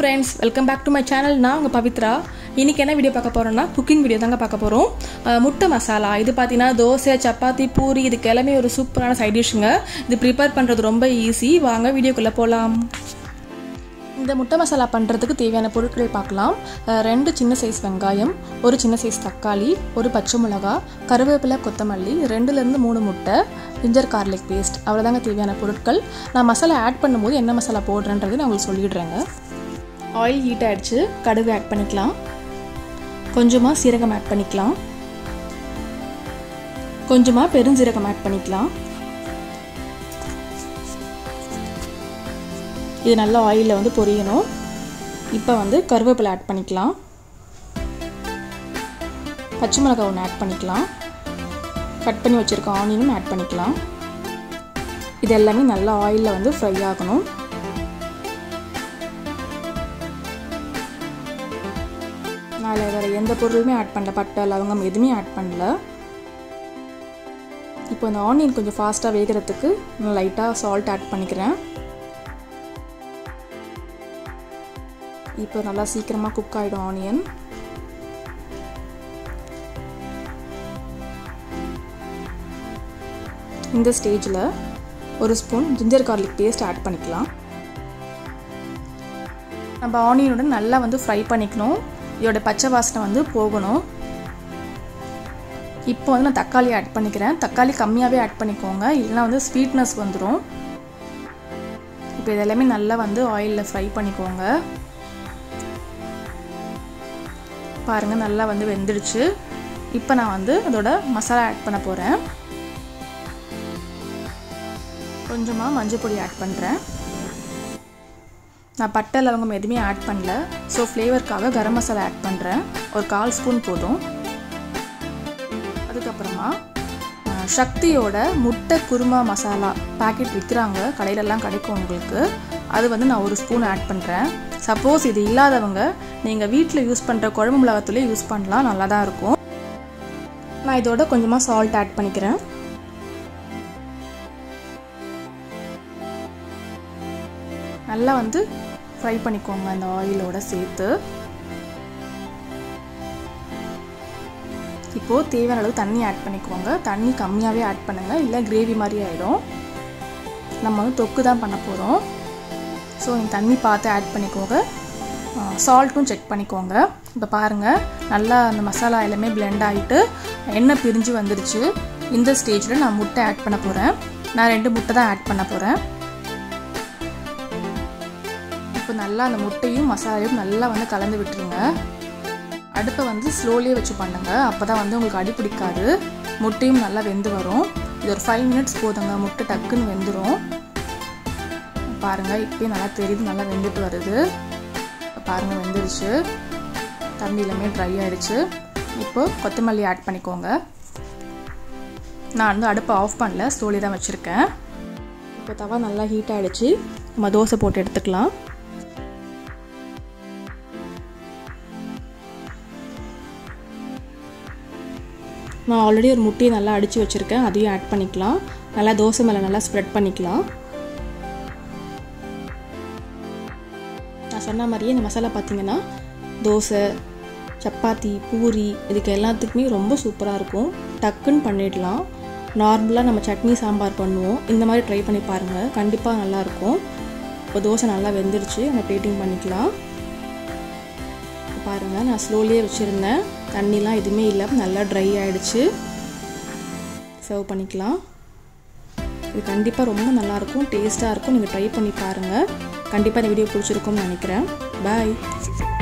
friends welcome back to my channel நான் உங்கள் பவித்ரா இன்றைக்கி என்ன வீடியோ பார்க்க போகிறோம்னா குக்கிங் வீடியோ தாங்க பார்க்க போகிறோம் முட்டை மசாலா இது பார்த்தீங்கன்னா தோசை சப்பாத்தி பூரி இதுக்கு எல்லாமே ஒரு சூப்பரான சைட் டிஷ்ஷுங்க இது ப்ரிப்பேர் பண்ணுறது ரொம்ப ஈஸி வாங்க வீடியோக்குள்ளே போகலாம் இந்த முட்டை மசாலா பண்ணுறதுக்கு தேவையான பொருட்கள் பார்க்கலாம் அஹ் ரெண்டு சின்ன சைஸ் வெங்காயம் ஒரு சின்ன சைஸ் தக்காளி ஒரு பச்சை மிளகா கருவேப்பிலை கொத்தமல்லி ரெண்டுலேருந்து மூணு முட்டை ஜிஞ்சர் கார்லிக் பேஸ்ட் அவ்வளோதாங்க தேவையான பொருட்கள் நான் மசாலா ஆட் பண்ணும்போது என்ன மசாலா போடுறேன்றது நான் உங்களுக்கு சொல்லிடுறேங்க ஆயில் ஹீட் ஆகிடுச்சு கடுகு ஆட் பண்ணிக்கலாம் கொஞ்சமாக சீரகம் ஆட் பண்ணிக்கலாம் கொஞ்சமாக பெருஞ்சீரகம் ஆட் பண்ணிக்கலாம் இது நல்லா ஆயிலில் வந்து பொரியணும் இப்போ வந்து கருவேப்பிலை ஆட் பண்ணிக்கலாம் பச்சை மிளகாய் ஒன்று ஆட் பண்ணிக்கலாம் கட் பண்ணி வச்சுருக்க ஆனியனும் ஆட் பண்ணிக்கலாம் இது எல்லாமே நல்லா ஆயிலில் வந்து ஃப்ரை ஆகணும் நான் வேறு எந்த பொருளுமே ஆட் பண்ணல பட்டை லவங்கம் எதுவுமே ஆட் பண்ணல இப்போ இந்த ஆனியன் கொஞ்சம் ஃபாஸ்ட்டாக வேகிறதுக்கு நான் லைட்டாக சால்ட் ஆட் பண்ணிக்கிறேன் இப்போ நல்லா சீக்கிரமாக குக் ஆகிடும் ஆனியன் இந்த ஸ்டேஜில் ஒரு spoon ginger garlic paste add பண்ணிக்கலாம் நம்ம ஆனியனுடன் நல்லா வந்து ஃப்ரை பண்ணிக்கணும் இதோட பச்சை வாசனை வந்து போகணும் இப்போ வந்து நான் தக்காளி ஆட் பண்ணிக்கிறேன் தக்காளி கம்மியாகவே ஆட் பண்ணிக்கோங்க இல்லைனா வந்து ஸ்வீட்னஸ் வந்துடும் இப்போ இதெல்லாமே நல்லா வந்து ஆயிலில் ஃப்ரை பண்ணிக்கோங்க பாருங்கள் நல்லா வந்து வெந்துடுச்சு இப்போ நான் வந்து அதோட மசாலா ஆட் பண்ண போகிறேன் கொஞ்சமாக மஞ்சள் பொடி ஆட் பண்ணுறேன் நான் பட்டை லவங்கம் எதுவுமே ஆட் பண்ணல ஸோ ஃப்ளேவருக்காக கரம் மசாலா ஆட் பண்ணுறேன் ஒரு கால் ஸ்பூன் போதும் அதுக்கப்புறமா சக்தியோட முட்டை குருமா மசாலா பேக்கெட் விற்கிறாங்க கடையிலலாம் கிடைக்கும் உங்களுக்கு அது வந்து நான் ஒரு ஸ்பூன் ஆட் பண்ணுறேன் சப்போஸ் இது இல்லாதவங்க நீங்கள் வீட்டில் யூஸ் பண்ணுற குழம்பு மிளகாத்தூளே யூஸ் பண்ணலாம் நல்லா தான் இருக்கும் நான் இதோட கொஞ்சமாக சால்ட் ஆட் பண்ணிக்கிறேன் நல்லா வந்து ஃப்ரை பண்ணிக்கோங்க அந்த ஆயிலோட சேர்த்து இப்போது தேவையான அளவு தண்ணி ஆட் பண்ணிக்கோங்க தண்ணி கம்மியாகவே ஆட் பண்ணுங்கள் இல்லை கிரேவி மாதிரி ஆகிடும் நம்ம வந்து தொக்கு தான் பண்ண போகிறோம் ஸோ நீங்கள் தண்ணி பார்த்து ஆட் பண்ணிக்கோங்க சால்ட்டும் செக் பண்ணிக்கோங்க இப்போ பாருங்கள் நல்லா அந்த மசாலா எல்லாமே பிளெண்ட் ஆகிட்டு எண்ணெய் பிரிஞ்சு வந்துடுச்சு இந்த ஸ்டேஜில் நான் முட்டை ஆட் பண்ண போகிறேன் நான் ரெண்டு முட்டை தான் ஆட் பண்ண போகிறேன் இப்போ நல்லா அந்த முட்டையும் மசாலையும் நல்லா வந்து கலந்து விட்டுருங்க அடுப்பை வந்து ஸ்லோலியே வச்சு பண்ணுங்க அப்போ தான் வந்து உங்களுக்கு அடி பிடிக்காது முட்டையும் நல்லா வெந்து வரும் இது ஒரு ஃபைவ் மினிட்ஸ் போதுங்க முட்டை டக்குன்னு வெந்துடும் பாருங்கள் இப்போயும் நல்லா தெரியுது நல்லா வெந்துட்டு வருது பாருங்கள் வெந்துருச்சு தண்ணி எல்லாமே ட்ரை ஆகிடுச்சு இப்போ கொத்தமல்லி ஆட் பண்ணிக்கோங்க நான் வந்து அடுப்பை ஆஃப் பண்ணல ஸ்லோலி தான் வச்சுருக்கேன் இப்போ தவா நல்லா ஹீட் ஆகிடுச்சு நம்ம தோசை போட்டு எடுத்துக்கலாம் நான் ஆல்ரெடி ஒரு முட்டையை நல்லா அடித்து வச்சுருக்கேன் அதையும் ஆட் பண்ணிக்கலாம் நல்லா தோசை மேலே நல்லா ஸ்ப்ரெட் பண்ணிக்கலாம் நான் சொன்ன மாதிரியே இந்த மசாலா பார்த்தீங்கன்னா தோசை சப்பாத்தி பூரி இதுக்கு எல்லாத்துக்குமே ரொம்ப சூப்பராக இருக்கும் டக்குன்னு பண்ணிடலாம் நார்மலாக நம்ம சட்னி சாம்பார் பண்ணுவோம் இந்த மாதிரி ட்ரை பண்ணி பாருங்கள் கண்டிப்பாக நல்லாயிருக்கும் இப்போ தோசை நல்லா வெந்துருச்சு அந்த பிளேட்டிங் பண்ணிக்கலாம் பாருங்கள் நான் ஸ்லோலியே வச்சுருந்தேன் தண்ணிலாம் எதுவுமே இல்லை நல்லா ட்ரை ஆகிடுச்சு சர்வ் பண்ணிக்கலாம் இது கண்டிப்பாக ரொம்ப நல்லாயிருக்கும் டேஸ்ட்டாக இருக்கும் நீங்கள் ட்ரை பண்ணி பாருங்கள் கண்டிப்பாக இந்த வீடியோ பிடிச்சிருக்கும்னு நினைக்கிறேன் பாய்